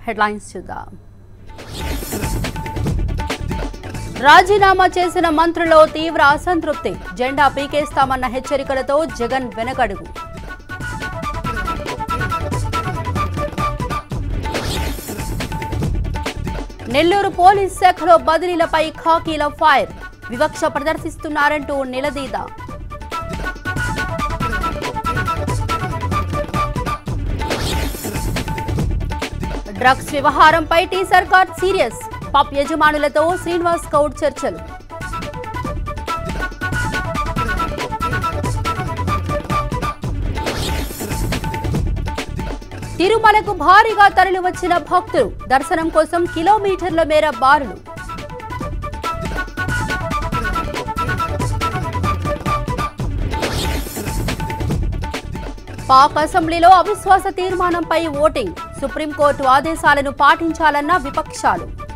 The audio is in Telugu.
హెడ్లైన్స్ చూద్దాం రాజీనామా చేసిన మంత్రుల్లో తీవ్ర అసంతృప్తి జెండా పీకేస్తామన్న హెచ్చరికలతో జగన్ వెనకడుగు నెల్లూరు పోలీస్ శాఖలో బదిలీలపై ఖాకీల ఫైర్ వివక్ష ప్రదర్శిస్తున్నారంటూ నిలదీద డ్రగ్స్ వ్యవహారంపై టీ సర్కార్ సీరియస్ పబ్ యజమానులతో శ్రీనివాస్ గౌడ్ చర్చలు తిరుమలకు భారీగా తరలివచ్చిన భక్తులు దర్శనం కోసం కిలోమీటర్ల మేర బారులు పాక్ అసెంబ్లీలో అవిశ్వాస తీర్మానంపై ఓటింగ్ సుప్రీంకోర్టు ఆదేశాలను పాటించాలన్న విపక్షాలు